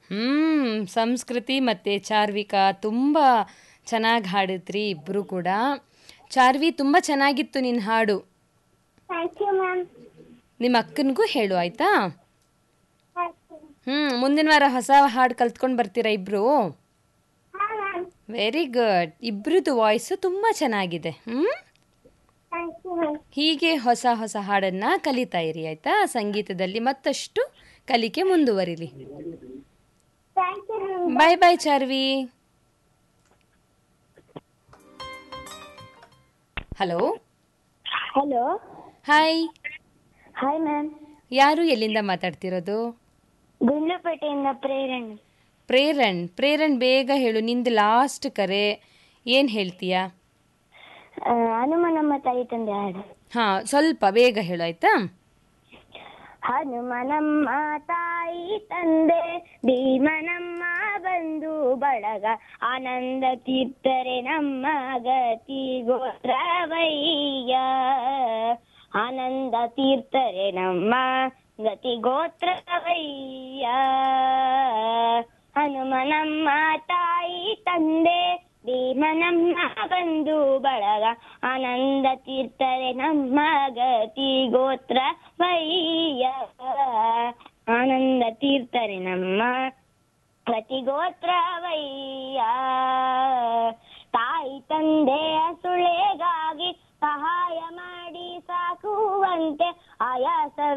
ಹ್ಮ್ ಸಂಸ್ಕೃತಿ ಮತ್ತೆ ಚಾರ್ವಿಕಾ ತುಂಬ ಚೆನ್ನಾಗಿ ಹಾಡಿದ್ರಿ ಇಬ್ಬರು ಕೂಡ ಚಾರ್ವಿ ತುಂಬ ಚೆನ್ನಾಗಿತ್ತು ನಿನ್ನ ಹಾಡು ಥ್ಯಾಂಕ್ ಯು ಮ್ಯಾಮ್ ನಿಮ್ಮ ಅಕ್ಕನಿಗೂ ಹೇಳು ಆಯ್ತಾ ಹ್ಮ್ ಮುಂದಿನ ವಾರ ಹೊಸ ಹಾಡು ಕಲ್ತ್ಕೊಂಡು ಬರ್ತೀರಾ ಇಬ್ರು ಹಾಂ ಮ್ಯಾಮ್ ವೆರಿ ಗುಡ್ ಇಬ್ರದ್ದು ವಾಯ್ಸು ತುಂಬ ಚೆನ್ನಾಗಿದೆ ಹ್ಮ್ ಥ್ಯಾಂಕ್ ಯು ಮ್ಯಾಮ್ ಹೀಗೆ ಹೊಸ ಹೊಸ ಹಾಡನ್ನ ಕಲಿತಾ ಇರಿ ಆಯ್ತಾ ಸಂಗೀತದಲ್ಲಿ ಮತ್ತಷ್ಟು ಕಲಿಕೆ ಮುಂದುವರಿಲಿ thank you ma'am bye bye Charvi hello hello hi hi ma'am ಯಾರು ಎಲ್ಲಿಂದ ಮಾತಾಡ್ತಿರೋದು ಗುಂಡ್ಲುಪೇಟೆಯಿಂದ ಪ್ರೇರಣೆ ಪ್ರೇರಣ್ ಪ್ರೇರಣ್ ಬೇಗ ಹೇಳು ನಿಂದು ಲಾಸ್ಟ್ ಕರೆ ಏನು ಹೇಳ್ತೀಯಾ ಆ, ಹನುಮನಮ್ಮ ತಾಯಿ ತಂದೆ ಹಾಡು ಹಾಂ ಸ್ವಲ್ಪ ಬೇಗ ಹೇಳು ಆಯ್ತಾ ಹನುಮನಮ್ಮ ತಾಯಿ ತಂದೆ ಭೀಮನಮ್ಮ ಬಂಧು ಬಳಗ ಆನಂದ ತೀರ್ಥರೆ ನಮ್ಮ ಗತಿ ಗೋತ್ರವಯ್ಯ ಆನಂದ ತೀರ್ಥರೆ ನಮ್ಮ ಗತಿ ಗೋತ್ರವಯ್ಯ ಹನುಮನಮ್ಮ ತಾಯಿ ತಂದೆ ಭೀಮನಮ್ಮ ಬಂಧು ಬಳಗ ಆನಂದ ತೀರ್ಥರೆ ನಮ್ಮ ಗತಿ ಗೋತ್ರ ವಯ್ಯ ಆನಂದ ತೀರ್ಥರೆ ನಮ್ಮ ಗತಿ ಗೋತ್ರವಯ್ಯ ತಾಯಿ ತಂದೆಯ ಸುಳೆಗಾಗಿ ಸಹಾಯ ಮಾಡಿ ಸಾಕುವಂತೆ ಆಯಾಸ